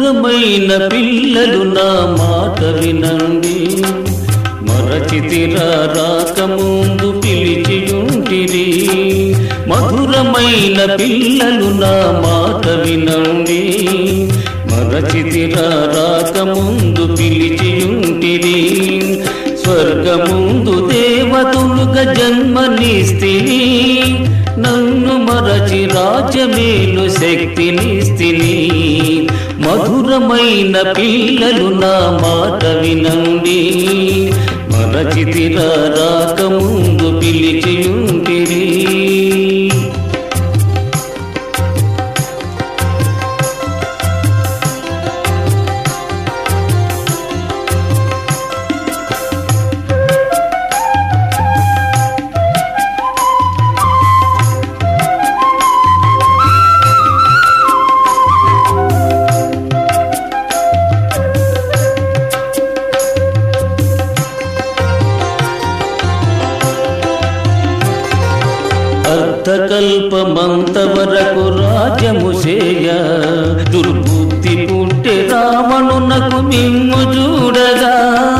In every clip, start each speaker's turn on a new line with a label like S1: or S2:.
S1: మధురమైన పిల్లలు నా మాట వినండి మరచితిరా రాకముందు పిలిచియుంటిరి మధురమైన పిల్లలు నా మాట వినండి మరచితిరా రాకముందు పిలిచియుంటిరి స్వర్గముందు దేవతులుగా జన్మనిస్తిని నన్ను మరచి రాజ్యమేలు శక్తినిస్తిని మధురమైన పిల్లలు నా మాట వినండి మరచితిరా రాకముందు పిలిచియుంటిరి అర్థకల్పమంత వరకు రాజ్యము చేయ దుర్బుద్ధి పుట్టే రావణునకు మిమ్ము చూడగా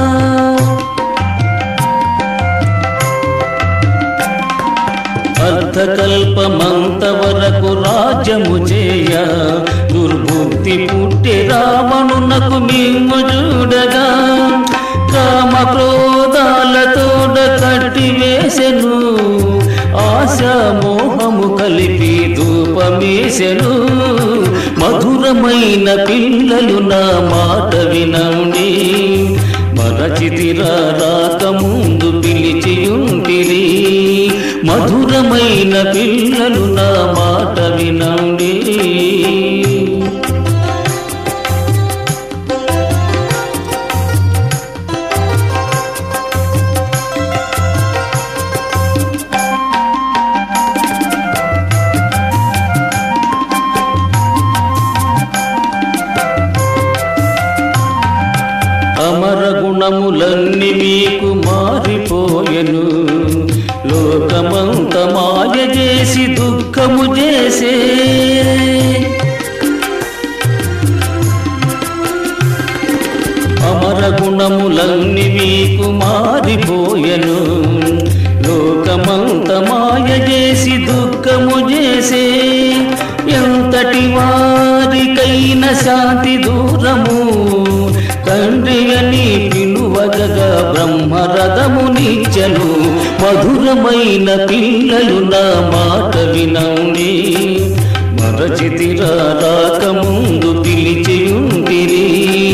S1: అర్థకల్పమంత వరకు రాజ్యము చేయ దుర్బుద్ధి పుట్టే రావణునకు మిమ్ము చూడగా కామ క్రోధాలతోడ కట్టి వేసెను ఆశ మోహము కలిపి ధూపమేసెను మధురమైన పిల్లలు నా మాట వినండి మరచితిరా రాకముందు పిలిచియుంటిరి మధురమైన పిల్లలు నా మాట వినండి అమర గుణములన్నీ మీకు మారిపోయెను లోకమంత మాయ చేసి దుఃఖము చేసే అమర గుణములన్నీ మీకు మారిపోయెను లోకమంత మాయ చేసి దుఃఖము చేసే ఎంతటి వారికైన శాంతి దూరము తండ్రి అని పిలువగగా బ్రహ్మరథము నిచ్చను మధురమైన పిల్లలు నా మాట వినండి మరచితిరా రాకముందు పిలిచియుంటిరి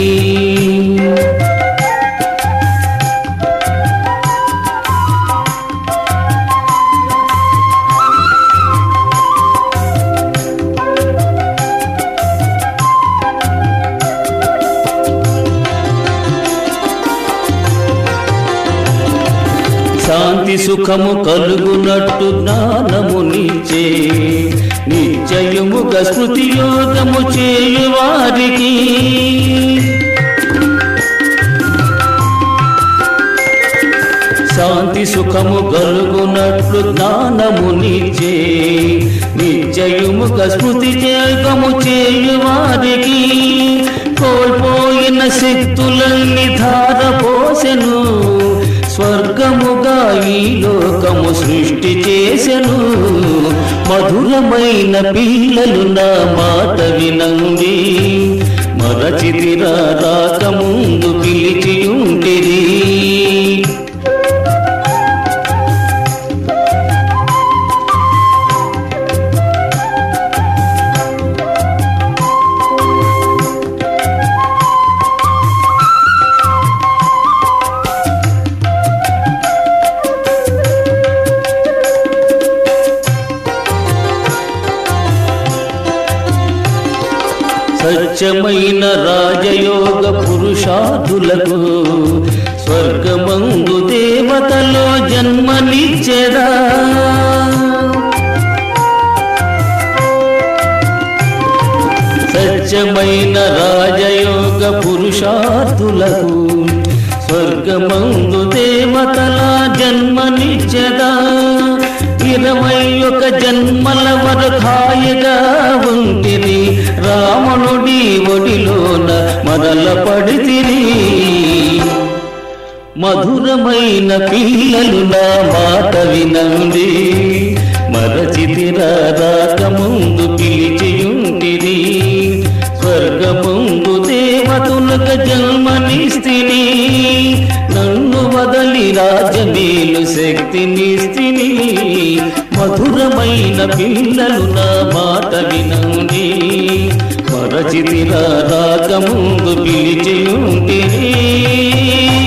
S1: శాంతి సుఖము కలుగునట్టు జ్ఞానము నిచ్చే నిశ్చయముగా స్మృతి యోగము చేయు వారికి శాంతి సుఖము కలుగునట్లు జ్ఞానము నిచ్చే నిశ్చయముగా స్మృతి యోగము చేయు వారికి కోల్పోయిన శక్తులన్నీ ధారపోసెను స్వర్గముగా ఈ లోకము సృష్టి చేసెను మధురమైన పిల్లలు నా మాట వినండి మరచితిరా రాకముందు పిలిచియుంటిరి సత్యమైన రాజయోగ పురుషాదులకు స్వర్గమందు దేవతలో జన్మనిచ్చెదా సత్యమైన రాజయోగ పురుషార్థులకు స్వర్గమందు దేవతల జన్మనిచ్చదా ఇరవై ఒక జన్మల వరకు హాయిగా ఉంటిని రావణుడి ఒడిలోన మరల పడితిరి మధురమైన పిల్లలు నా మాట వినండి మరచితిరా రాకముందు పిలిచియుంటిరి స్వర్గముందు దేవతులకు జన్మనిస్తిని నన్ను వదలి రాజమేలు శక్తినిస్తిని మధురమైన పిల్లలు నా మాట వినండి మరచితిరా రాకముందు పిలిచియుంటిరి